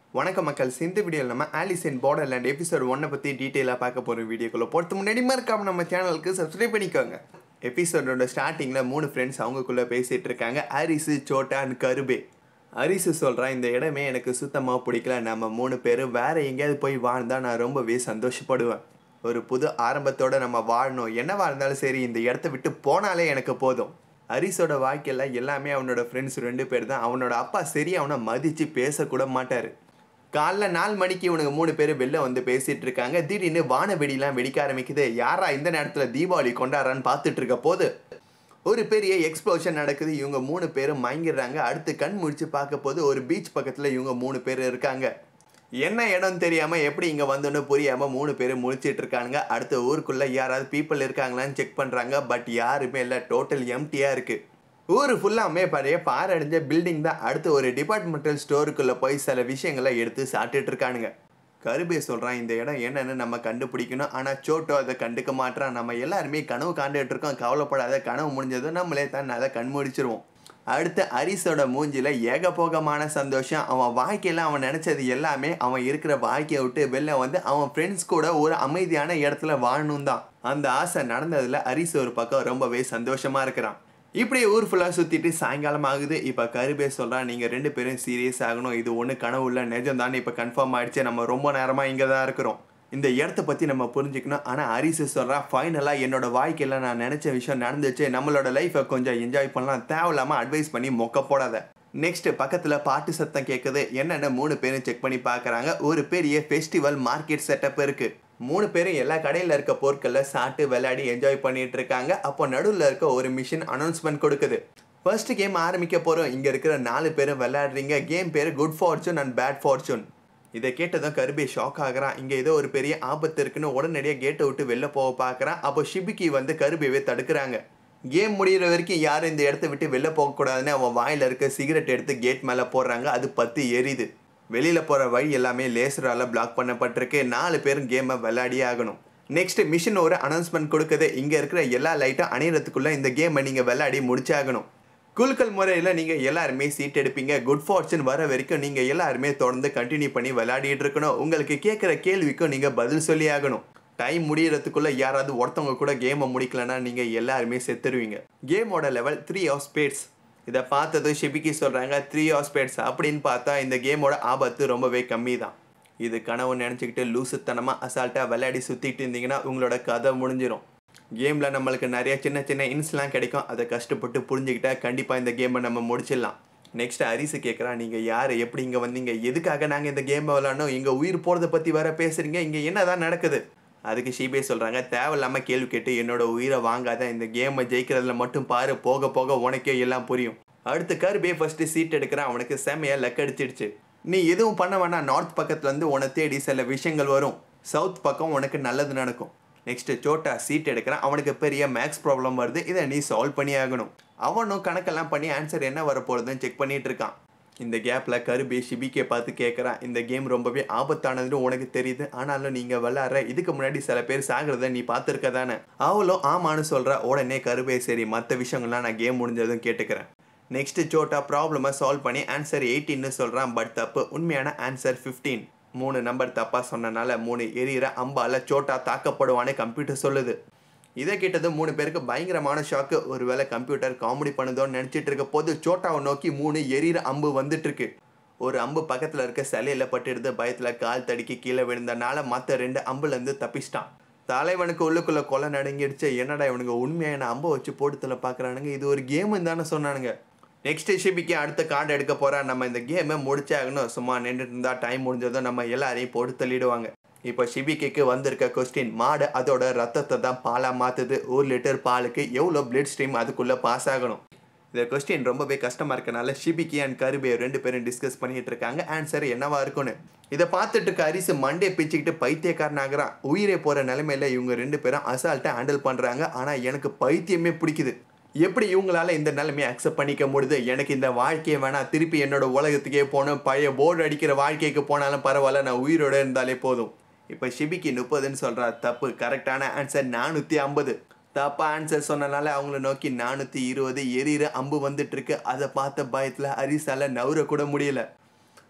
வணக்கம் மக்கள் இந்த வீடியோவில் நம்ம ஆலிஸ் இன் பார்டர்லேண்ட் எபிசோட் ஒன்னை பற்றி டீட்டெயிலாக பார்க்க போகிற வீடியோக்குள்ளே போகிறது முன்னாடி மறக்காம நம்ம சேனலுக்கு சப்ஸ்கிரைப் பண்ணிக்கோங்க எபிசோடோட ஸ்டார்டிங்கில் மூணு ஃப்ரெண்ட்ஸ் அவங்களுக்குள்ளே பேசிகிட்டு இருக்காங்க அரிசு சோட்டா அண்ட் கருபே அரிசு சொல்கிறான் இந்த இடமே எனக்கு சுத்தமாக பிடிக்கல நம்ம மூணு பேரும் வேறு எங்கேயாவது போய் வாழ்ந்தால் நான் ரொம்பவே சந்தோஷப்படுவேன் ஒரு புது ஆரம்பத்தோட நம்ம வாழணும் என்னவா இருந்தாலும் சரி இந்த இடத்த விட்டு போனாலே எனக்கு போதும் ஹரிஸோட வாழ்க்கையில் எல்லாமே அவனோட ஃப்ரெண்ட்ஸ் ரெண்டு பேர் தான் அவனோட அப்பா சரி அவனை மதித்து பேசக்கூட மாட்டார் காலைல நாலு மணிக்கு இவனுங்க மூணு பேர் வெளில வந்து பேசிட்டு இருக்காங்க திடீர்னு வான வெடிலாம் வெடிக்க ஆரம்பிக்குது யாரா இந்த நேரத்தில் தீபாவளி கொண்டாடுறான்னு பார்த்துட்டு இருக்க போது ஒரு பெரிய எக்ஸ்ப்ளோஷன் நடக்குது இவங்க மூணு பேரும் மயங்கிடுறாங்க அடுத்து கண் முழிச்சு பார்க்க போது ஒரு பீச் பக்கத்தில் இவங்க மூணு பேர் இருக்காங்க என்ன இடம் தெரியாமல் எப்படி இங்கே வந்தோன்னு புரியாமல் மூணு பேர் முழிச்சிட்டு இருக்கானுங்க அடுத்த ஊருக்குள்ளே யாராவது பீப்புள் இருக்காங்களான்னு செக் பண்ணுறாங்க பட் யாருமே இல்லை டோட்டல் எம்டியாக இருக்குது ஊர் ஃபுல்லாமே பழைய பாரடைஞ்ச பில்டிங் தான் அடுத்து ஒரு டிபார்ட்மெண்டல் ஸ்டோருக்குள்ளே போய் சில விஷயங்களை எடுத்து சாப்பிட்டுட்டு இருக்கானுங்க கருபே சொல்கிறான் இந்த இடம் என்னன்னு நம்ம கண்டுபிடிக்கணும் ஆனால் சோட்டோ அதை கண்டுக்க மாட்டான் நம்ம எல்லாருமே கனவு காண்டுட்டு இருக்கோம் கவலைப்படாத கனவு முடிஞ்சதும் நம்மளே தான் அதை கண்மூடிச்சிருவோம் அடுத்து அரிசோட மூஞ்சில ஏகபோகமான சந்தோஷம் அவன் வாழ்க்கையில் அவன் நினச்சது எல்லாமே அவன் இருக்கிற வாழ்க்கையை விட்டு வெளில வந்து அவன் ஃப்ரெண்ட்ஸ் கூட ஒரு அமைதியான இடத்துல வாழணும் தான் அந்த ஆசை நடந்ததில் அரிஸ் ஒரு பக்கம் ரொம்பவே சந்தோஷமாக இருக்கிறான் இப்படி ஊர் ஃபுல்லாக சுற்றிட்டு சாயங்காலம் ஆகுது இப்போ கருபே சொல்கிறான் நீங்கள் ரெண்டு பேரும் சீரியஸ் ஆகணும் இது ஒன்று கனவு இல்லை நிஜம் தான் இப்போ கன்ஃபார்ம் ஆயிடுச்சு நம்ம ரொம்ப நேரமாக இங்கே தான் இருக்கிறோம் இந்த இடத்த பற்றி நம்ம புரிஞ்சுக்கணும் ஆனால் அரிசு சொல்கிறான் ஃபைனலாக என்னோட வாழ்க்கையில் நான் நினச்ச விஷயம் நடந்துச்சு நம்மளோட லைஃப்பை கொஞ்சம் என்ஜாய் பண்ணலாம் தேவையில்லாமல் அட்வைஸ் பண்ணி மொக்க போடாத நெக்ஸ்ட் பக்கத்தில் பாட்டு சத்தம் கேட்குது என்னென்ன மூணு பேரும் செக் பண்ணி பார்க்குறாங்க ஒரு பெரிய ஃபெஸ்டிவல் மார்க்கெட் செட்டப் இருக்குது மூணு பேரும் எல்லா கடையில் இருக்க பொருட்களில் சாப்பிட்டு விளையாடி என்ஜாய் பண்ணிட்டு இருக்காங்க அப்போ நடுவில் இருக்க ஒரு மிஷின் அனௌன்ஸ்மெண்ட் கொடுக்குது ஃபர்ஸ்ட் கேம் ஆரம்பிக்க போகிறோம் இங்கே இருக்கிற நாலு பேரும் விளையாடுறீங்க கேம் பேர் good fortune and bad fortune இதை கேட்டதும் கருபி ஷாக் ஆகுறான் இங்கே ஏதோ ஒரு பெரிய ஆபத்து இருக்குன்னு உடனடியாக கேட்டை விட்டு வெளில போக பார்க்குறான் அப்போ ஷிபிக்கி வந்து கருபியவே தடுக்கிறாங்க கேம் முடிகிற வரைக்கும் யாரும் இந்த இடத்த விட்டு வெளில போகக்கூடாதுன்னு அவன் வாயில் இருக்க சிகரெட் எடுத்து கேட் மேலே போடுறாங்க அது பத்து எரியுது வெளியில் போகிற வழி எல்லாமே லேசரால் பிளாக் பண்ணப்பட்டிருக்கு நாலு பேரும் கேமை விளையாடியே ஆகணும் நெக்ஸ்ட் மிஷின் ஒரு அனௌன்ஸ்மெண்ட் கொடுக்குது இங்கே இருக்கிற எல்லா லைட்டும் அணையிறதுக்குள்ளே இந்த கேமை நீங்கள் விளையாடி முடிச்சாகணும் குலுக்கல் முறையில் நீங்கள் எல்லாருமே சீட் எடுப்பீங்க குட் ஃபார்ச்சூன் வர வரைக்கும் நீங்கள் எல்லாருமே தொடர்ந்து கண்டினியூ பண்ணி விளையாடிட்டு இருக்கணும் உங்களுக்கு கேட்குற கேள்விக்கும் நீங்கள் பதில் சொல்லி ஆகணும் டைம் முடியறதுக்குள்ளே யாராவது ஒருத்தவங்க கூட கேமை முடிக்கலன்னா நீங்கள் எல்லாருமே செத்துருவீங்க கேமோட லெவல் த்ரீ ஆஃப் ஸ்பேட்ஸ் இதை பார்த்ததும் ஷிபிக்கி சொல்கிறாங்க த்ரீ ஆஃப் ஸ்பேட்ஸ் அப்படின்னு பார்த்தா இந்த கேமோட ஆபத்து ரொம்பவே கம்மி தான் இது கனவு நினச்சிக்கிட்டு லூசுத்தனமாக அசால்ட்டாக விளையாடி சுற்றிட்டு இருந்தீங்கன்னா உங்களோட கதை முடிஞ்சிடும் கேமில் நம்மளுக்கு நிறைய சின்ன சின்ன இன்ஸ்லாம் கிடைக்கும் அதை கஷ்டப்பட்டு புரிஞ்சுக்கிட்டா கண்டிப்பாக இந்த கேமை நம்ம முடிச்சிடலாம் நெக்ஸ்ட் அரிசு கேட்குறான் நீங்கள் யார் எப்படி இங்கே வந்தீங்க எதுக்காக நாங்கள் இந்த கேமை விளாடணும் இங்கே உயிர் போகிறத பற்றி வேற பேசுகிறீங்க இங்கே என்ன தான் நடக்குது அதுக்கு ஷீபே சொல்கிறாங்க தேவையில்லாமல் கேள்வி கேட்டு என்னோட உயிரை வாங்காத இந்த கேமை ஜெயிக்கிறதுல மட்டும் பாரு போக போக உனக்கே எல்லாம் புரியும் அடுத்து கருபே ஃபஸ்ட்டு சீட் எடுக்கிறான் அவனுக்கு செம்மையாக லக் அடிச்சிடுச்சு நீ எதுவும் பண்ண வேணாம் நார்த் பக்கத்துலேருந்து உன்னை தேடி சில விஷயங்கள் வரும் சவுத் பக்கம் உனக்கு நல்லது நடக்கும் நெக்ஸ்ட் சோட்டா சீட் எடுக்கிறான் அவனுக்கு பெரிய மேக்ஸ் ப்ராப்ளம் வருது இதை நீ சால்வ் பண்ணி ஆகணும் அவனும் கணக்கெல்லாம் பண்ணி ஆன்சர் என்ன வரப்போகுதுன்னு செக் பண்ணிட்டு இருக்கான் இந்த கேப்பில் கருபி ஷிபிக்கே பார்த்து கேட்குறான் இந்த கேம் ரொம்பவே ஆபத்தானதுன்னு உனக்கு தெரியுது ஆனாலும் நீங்கள் விளாட்ற இதுக்கு முன்னாடி சில பேர் சாகிறத நீ பார்த்துருக்க தானே அவளும் ஆமான்னு சொல்கிற உடனே கருபே சரி மற்ற விஷயங்கள்லாம் நான் கேம் முடிஞ்சதும் கேட்டுக்கிறேன் நெக்ஸ்ட் சோட்டா ப்ராப்ளமை சால்வ் பண்ணி ஆன்சர் எயிட்டின்னு சொல்கிறான் பட் தப்பு உண்மையான ஆன்சர் ஃபிஃப்டீன் மூணு நம்பர் தப்பாக சொன்னனால மூணு எரியிற அம்பால சோட்டா தாக்கப்படுவான்னு கம்ப்யூட்டர் சொல்லுது இதை கேட்டது மூணு பேருக்கு பயங்கரமான ஷாக்கு ஒருவேளை கம்ப்யூட்டர் காமெடி பண்ணுதோன்னு நினச்சிட்டு இருக்க போது சோட்டாவை நோக்கி மூணு எரியிற அம்பு வந்துட்டு இருக்கு ஒரு அம்பு பக்கத்தில் இருக்க சிலையில் பட்டுடுது பயத்தில் கால் தடுக்கி கீழே விழுந்தனால மற்ற ரெண்டு அம்புலேருந்து தப்பிச்சிட்டான் தலைவனுக்கு உள்ளுக்குள்ள கொலை நடுங்கிடுச்சு என்னடா இவனுங்க உண்மையான அம்பை வச்சு போட்டுத்துல பார்க்குறானுங்க இது ஒரு கேமு தானே சொன்னானுங்க நெக்ஸ்ட் ஷிபிக்கு அடுத்த கார்டு எடுக்க போகிறா நம்ம இந்த கேமை முடிச்சாகணும் சும்மா நின்றுட்டு இருந்தால் டைம் முடிஞ்சதும் நம்ம எல்லாரையும் போட்டு தள்ளிடுவாங்க இப்போ ஷிபிக்கு வந்திருக்க கொஸ்டின் மாடு அதோட ரத்தத்தை தான் பாலாக மாற்றுது ஒரு லிட்டர் பாலுக்கு எவ்வளோ பிளட் ஸ்ட்ரீம் அதுக்குள்ளே பாஸ் ஆகணும் இந்த கொஸ்டின் ரொம்பவே கஷ்டமாக இருக்கனால ஷிபிக்கி அண்ட் கருபே ரெண்டு பேரும் டிஸ்கஸ் பண்ணிட்டு இருக்காங்க ஆன்சர் என்னவா இருக்கும்னு இதை பார்த்துட்டு இருக்க அரிசி மண்டே பிச்சுக்கிட்டு பைத்தியக்காரன் ஆகிறான் உயிரே போகிற நிலைமையில இவங்க ரெண்டு பேரும் அசால்ட்டாக ஹேண்டில் பண்ணுறாங்க ஆனால் எனக்கு பைத்தியமே பிடிக்குது எப்படி இவங்களால இந்த நிலைமையை அக்செப்ட் பண்ணிக்க முடியுது எனக்கு இந்த வாழ்க்கையை வேணாம் திருப்பி என்னோட உலகத்துக்கே போகணும் பழைய போர்டு அடிக்கிற வாழ்க்கைக்கு போனாலும் பரவாயில்ல நான் உயிரோட இருந்தாலே போதும் இப்போ ஷிபிக்கு முப்பதுன்னு சொல்கிறா தப்பு கரெக்டான ஆன்சர் நானூற்றி ஐம்பது தப்பா ஆன்சர் சொன்னனால அவங்கள நோக்கி நானூற்றி இருபது எரியிற அம்பு வந்துட்டு இருக்கு அதை பார்த்த பயத்தில் அரிசால நவுற கூட முடியல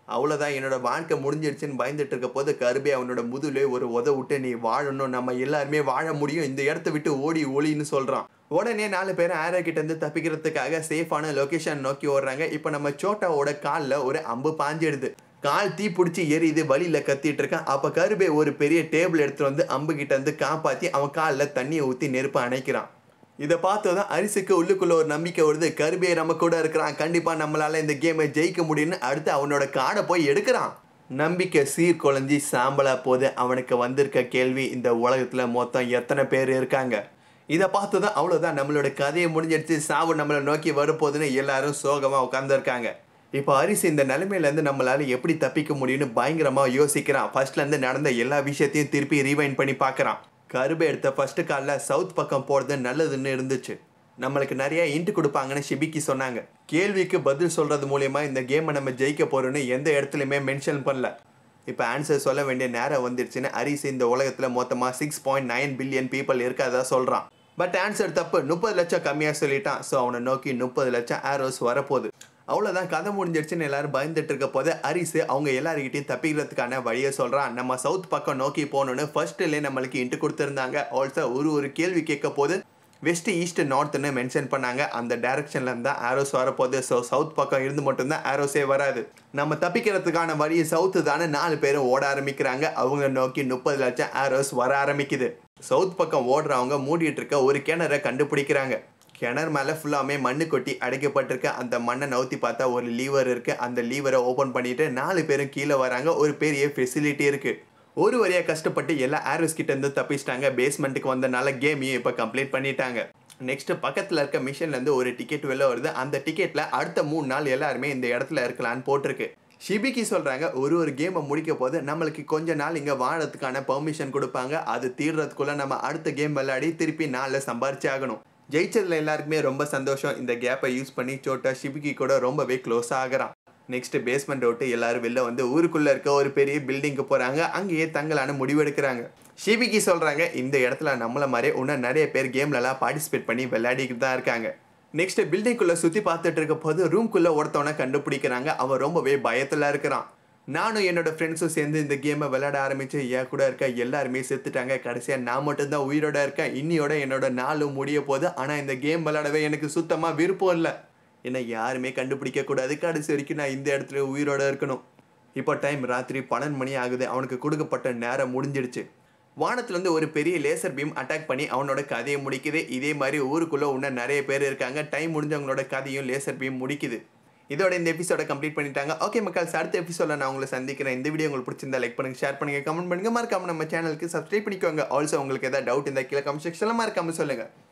அவ்வளோதான் என்னோட வாழ்க்கை முடிஞ்சிடுச்சுன்னு பயந்துட்டு இருக்க போது கருபே அவனோட முதுலே ஒரு உத விட்டு நீ வாழணும் நம்ம எல்லாருமே வாழ முடியும் இந்த இடத்த விட்டு ஓடி ஒளின்னு சொல்கிறான் உடனே நாலு பேரும் ஆரோ கிட்ட இருந்து தப்பிக்கிறதுக்காக சேஃபான லொகேஷன் நோக்கி ஓடுறாங்க இப்போ நம்ம சோட்டாவோட காலில் ஒரு அம்பு பாஞ்சிடுது கால் தீ பிடிச்சி எரியுது வழியில் கத்திட்டு இருக்கான் அப்போ கருபே ஒரு பெரிய டேபிள் எடுத்துட்டு வந்து அம்பு கிட்ட இருந்து காப்பாற்றி அவன் காலில் தண்ணியை ஊற்றி நெருப்பை அணைக்கிறான் இதை பார்த்ததும் அரிசிக்கு உள்ளுக்குள்ள ஒரு நம்பிக்கை வருது கருபே நம்ம கூட இருக்கிறான் கண்டிப்பா நம்மளால இந்த கேமை ஜெயிக்க முடியும்னு அடுத்து அவனோட காடை போய் எடுக்கிறான் நம்பிக்கை சீர்குலைஞ்சி சாம்பலா போது அவனுக்கு வந்திருக்க கேள்வி இந்த உலகத்துல மொத்தம் எத்தனை பேர் இருக்காங்க இதை பார்த்ததும் அவ்வளோதான் நம்மளோட கதையை முடிஞ்சிடுச்சு சாவு நம்மளை நோக்கி வரப்போகுதுன்னு எல்லாரும் சோகமாக உட்காந்துருக்காங்க இப்போ அரிசி இந்த நிலைமையிலேருந்து நம்மளால எப்படி தப்பிக்க முடியும்னு பயங்கரமாக யோசிக்கிறான் ஃபர்ஸ்ட்லேருந்து நடந்த எல்லா விஷயத்தையும் திருப்பி ரீவைண்ட் பண்ணி பார்க்குறான் கருபை எடுத்த ஃபர்ஸ்ட் காலில் சவுத் பக்கம் போகிறது நல்லதுன்னு இருந்துச்சு நம்மளுக்கு நிறைய இன்ட்டு கொடுப்பாங்கன்னு ஷிபிக்கு சொன்னாங்க கேள்விக்கு பதில் சொல்கிறது மூலயமா இந்த கேமை நம்ம ஜெயிக்க போகிறோன்னு எந்த இடத்துலையுமே மென்ஷன் பண்ணல இப்போ ஆன்சர் சொல்ல வேண்டிய நேரம் வந்துடுச்சுன்னு அரிசி இந்த உலகத்தில் மொத்தமாக six point nine billion people இருக்கதா சொல்கிறான் பட் ஆன்சர் தப்பு முப்பது லட்சம் கம்மியாக சொல்லிட்டான் ஸோ அவனை நோக்கி முப்பது லட்சம் ஆரோஸ் வரப்போகுது அவ்வளோதான் கதை முடிஞ்சிடுச்சுன்னு எல்லாரும் பயந்துட்டு இருக்க போது அரிசு அவங்க எல்லாருக்கிட்டையும் தப்பிக்கிறதுக்கான வழியை சொல்கிறான் நம்ம சவுத் பக்கம் நோக்கி போகணுன்னு ஃபர்ஸ்ட்லேயே நம்மளுக்கு இன்ட்டு கொடுத்துருந்தாங்க ஆல்சோ ஒரு ஒரு கேள்வி கேட்க போது வெஸ்ட் ஈஸ்ட் நார்த்னு மென்ஷன் பண்ணாங்க அந்த டைரக்ஷன்ல இருந்தா ஆரோஸ் வரப்போகுது ஸோ சவுத் பக்கம் இருந்து மட்டும்தான் ஆரோஸே வராது நம்ம தப்பிக்கிறதுக்கான வழி சவுத்து தானே நாலு பேரும் ஓட ஆரம்பிக்கிறாங்க அவங்க நோக்கி முப்பது லட்சம் ஆரோஸ் வர ஆரம்பிக்குது சவுத் பக்கம் ஓடுறவங்க மூடிட்டு இருக்க ஒரு கிணறை கண்டுபிடிக்கிறாங்க கிணறு மேலே ஃபுல்லாமே மண்ணு கொட்டி அடைக்கப்பட்டிருக்க அந்த மண்ணை நவுத்தி பார்த்தா ஒரு லீவர் இருக்கு அந்த லீவரை ஓப்பன் பண்ணிட்டு நாலு பேரும் கீழே வராங்க ஒரு பெரிய ஃபெசிலிட்டி இருக்கு ஒரு வழியாக கஷ்டப்பட்டு எல்லா ஆரோஸ் கிட்ட இருந்து தப்பிச்சிட்டாங்க பேஸ்மெண்ட்டுக்கு வந்தனால கேமையும் இப்போ கம்ப்ளீட் பண்ணிட்டாங்க நெக்ஸ்ட் பக்கத்தில் இருக்க மிஷின்லேருந்து ஒரு டிக்கெட் வெளில வருது அந்த டிக்கெட்டில் அடுத்த மூணு நாள் எல்லாருமே இந்த இடத்துல இருக்கலான்னு போட்டிருக்கு ஷிபிக்கு சொல்கிறாங்க ஒரு ஒரு கேமை முடிக்க போது நம்மளுக்கு கொஞ்ச நாள் இங்கே வாழறதுக்கான பெர்மிஷன் கொடுப்பாங்க அது தீர்றதுக்குள்ளே நம்ம அடுத்த கேம் விளையாடி திருப்பி நாளில் சம்பாரிச்சு ஆகணும் ஜெயிச்சதுல எல்லாருக்குமே ரொம்ப சந்தோஷம் இந்த கேப்பை யூஸ் பண்ணி சோட்டா ஷிபிக்கு கூட ரொம்பவே க்ளோஸ் ஆகிறான் நெக்ஸ்ட் பேஸ்மெண்ட் விட்டு எல்லாரும் வெளில வந்து ஊருக்குள்ள இருக்க ஒரு பெரிய பில்டிங்க்கு போறாங்க அங்கேயே தங்கலான முடிவெடுக்கிறாங்க ஷிபிக்கு சொல்றாங்க இந்த இடத்துல நம்மள மாதிரி இன்னும் நிறைய பேர் கேம்லலாம் பார்ட்டிசிபேட் பண்ணி விளையாடிக்கிட்டு தான் இருக்காங்க நெக்ஸ்ட் பில்டிங்குள்ள சுத்தி பார்த்துட்டு இருக்க போது ரூம்குள்ள ஒருத்தவனை கண்டுபிடிக்கிறாங்க அவன் ரொம்பவே பயத்துல இருக்கிறான் நானும் என்னோட ஃப்ரெண்ட்ஸும் சேர்ந்து இந்த கேமை விளையாட ஆரம்பிச்சு என் கூட இருக்க எல்லாருமே செத்துட்டாங்க கடைசியாக நான் மட்டும்தான் உயிரோட இருக்கேன் இன்னியோட என்னோட நாளும் முடிய போகுது ஆனால் இந்த கேம் விளையாடவே எனக்கு சுத்தமாக விருப்பம் இல்லை என்னை யாருமே கண்டுபிடிக்க கூடாது கடைசி வரைக்கும் நான் இந்த இடத்துல உயிரோட இருக்கணும் இப்போ டைம் ராத்திரி பன்னெண்டு மணி ஆகுது அவனுக்கு கொடுக்கப்பட்ட நேரம் முடிஞ்சிடுச்சு வானத்துலேருந்து ஒரு பெரிய லேசர் பீம் அட்டாக் பண்ணி அவனோட கதையை முடிக்குது இதே மாதிரி ஊருக்குள்ளே இன்னும் நிறைய பேர் இருக்காங்க டைம் முடிஞ்சவங்களோட கதையும் லேசர் பீம் முடிக்குது இதோட இந்த எபிசோட கம்ப்ளீட் பண்ணிட்டாங்க ஓகே மக்கள்ஸ் அடுத்த எபிசோட நான் உங்களை சந்திக்கிறேன் இந்த வீடியோ உங்களுக்கு பிடிச்சிருந்தா லைக் பண்ணுங்க ஷேர் பண்ணுங்க கமெண்ட் பண்ணுங்க மறக்காம நம்ம சேனலுக்கு சப்ஸ்கிரைப் பண்ணிக்கோங்க ஆல்சோ உங்களுக்கு ஏதாவது டவுட் இந்த கீழே கமெண்ட் செக்ஷனில் மறக்காம சொல்லுங்க